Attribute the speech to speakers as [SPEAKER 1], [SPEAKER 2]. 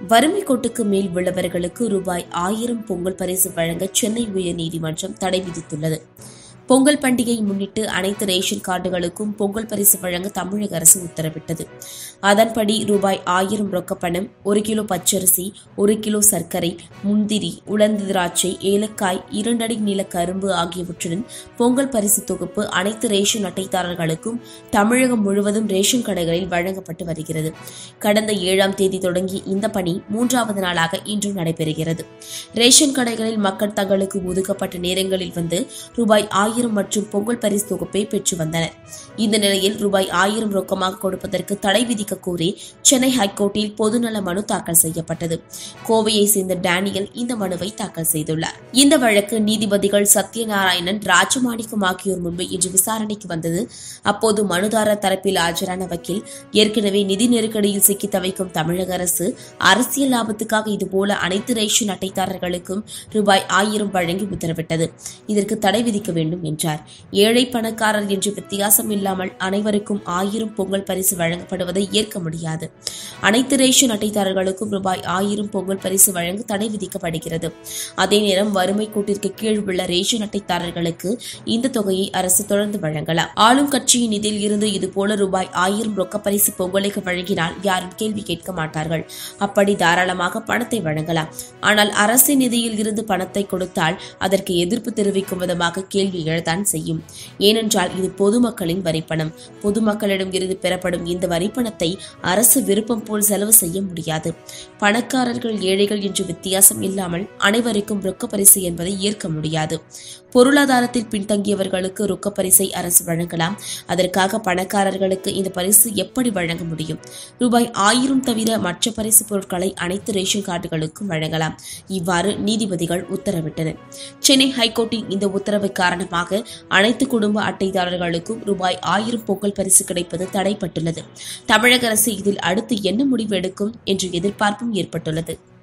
[SPEAKER 1] வறுமை கோட்டுக்கு மேல் உள்ளவர்களுக்கு ரூபாய் ஆயிரம் பொங்கல் பரிசு வழங்க சென்னை உயர்நீதிமன்றம் தடை விதித்துள்ளது பொங்கல் பண்டிகையை முன்னிட்டு அனைத்து ரேஷன் கார்டுகளுக்கும் பொங்கல் பரிசு வழங்க தமிழக அரசு உத்தரவிட்டது அதன்படி ரூபாய் ஆயிரம் ரொக்கப்பணம் ஒரு கிலோ பச்சரிசி ஒரு கிலோ சர்க்கரை முந்திரி உலர்ந்த திராட்சை ஏலக்காய் இரண்டடி நீள கரும்பு ஆகியவற்றுடன் பொங்கல் பரிசு தொகுப்பு அனைத்து ரேஷன் அட்டைதாரர்களுக்கும் தமிழகம் முழுவதும் ரேஷன் கடைகளில் வழங்கப்பட்டு வருகிறது கடந்த ஏழாம் தேதி தொடங்கிய இந்த பணி மூன்றாவது நாளாக இன்று நடைபெறுகிறது ரேஷன் கடைகளில் மக்கள் தங்களுக்கு ஒதுக்கப்பட்ட நேரங்களில் வந்து ரூபாய் ஆயிரம் மற்றும் பொங்கல் பரிசு தொகுப்பை பெற்று வந்தனர் இந்த நிலையில் ரூபாய் ஆயிரம் ரொக்கமாக கொடுப்பதற்கு தடை விதிக்க கோரி சென்னை ஹைகோர்ட்டில் பொதுநல மனு தாக்கல் செய்யப்பட்டது கோவையை சேர்ந்த டேனியல் இந்த மனுவை தாக்கல் செய்துள்ளார் இந்த வழக்கு நீதிபதிகள் சத்யநாராயணன் ராஜமாணிக்கம் ஆகியோர் முன்பு இன்று விசாரணைக்கு வந்தது அப்போது மனுதாரர் தரப்பில் ஆஜரான வக்கீல் ஏற்கனவே நிதி நெருக்கடியில் சிக்கி தவிக்கும் தமிழக அரசு அரசியல் லாபத்துக்காக இதுபோல அனைத்து ரேஷன் அட்டைதாரர்களுக்கும் ரூபாய் ஆயிரம் வழங்கி உத்தரவிட்டது இதற்கு தடை விதிக்க வேண்டும் என்றார் ஏழை பணக்காரர் என்று வித்தியாசம் இல்லாமல் அனைவருக்கும் ஆயிரம் பொங்கல் பரிசு வழங்கப்படுவதை ஏற்க முடியாது அனைத்து ரேஷன் அட்டைதாரர்களுக்கும் ரூபாய் ஆயிரம் பொங்கல் பரிசு வழங்க தடை விதிக்கப்படுகிறது அதே நேரம் வறுமை கோட்டிற்கு கீழ் உள்ள ரேஷன் அட்டைதாரர்களுக்கு இந்த தொகையை அரசு தொடர்ந்து வழங்கலாம் ஆளும் கட்சியின் நிதியில் இருந்து இதுபோல ரூபாய் ஆயிரம் ரொக்க பரிசு பொங்கலுக்கு வழங்கினால் யாரும் கேள்வி கேட்க மாட்டார்கள் அப்படி தாராளமாக பணத்தை வழங்கலாம் ஆனால் அரசின் நிதியில் இருந்து பணத்தை கொடுத்தால் அதற்கு எதிர்ப்பு தெரிவிக்கும் விதமாக கேள்வி எழத்தான் செய்யும் ஏனென்றால் இது பொதுமக்களின் வரிப்பணம் பொதுமக்களிடம் இருந்து பெறப்படும் இந்த வரிப்பணத்தை அரசு விருப்பம் போல் செலவு செய்ய முடியாது பணக்காரர்கள் ஏழைகள் என்று வித்தியாசம் இல்லாமல் அனைவருக்கும் ரொக்க பரிசு என்பதை ஏற்க முடியாது பொருளாதாரத்தில் பின்தங்கியவர்களுக்கு ரொக்க பரிசை அரசு வழங்கலாம் அதற்காக பணக்காரர்களுக்கு இந்த பரிசு எப்படி வழங்க முடியும் ரூபாய் ஆயிரம் தவிர மற்ற பரிசு பொருட்களை அனைத்து ரேஷன் கார்டுகளுக்கும் வழங்கலாம் இவ்வாறு நீதிபதிகள் உத்தரவிட்டனர் சென்னை ஹைகோர்ட்டின் இந்த உத்தரவு காரணமாக அனைத்து குடும்ப அட்டைதாரர்களுக்கும் ரூபாய் ஆயிரம் பொங்கல் பரிசு கிடைப்பது தடைப்பட்டுள்ளது தமிழக அரசு இதில் அடுத்து என்ன முடிவு எடுக்கும் என்ற எதிர்பார்ப்பும் ஏற்பட்டுள்ளது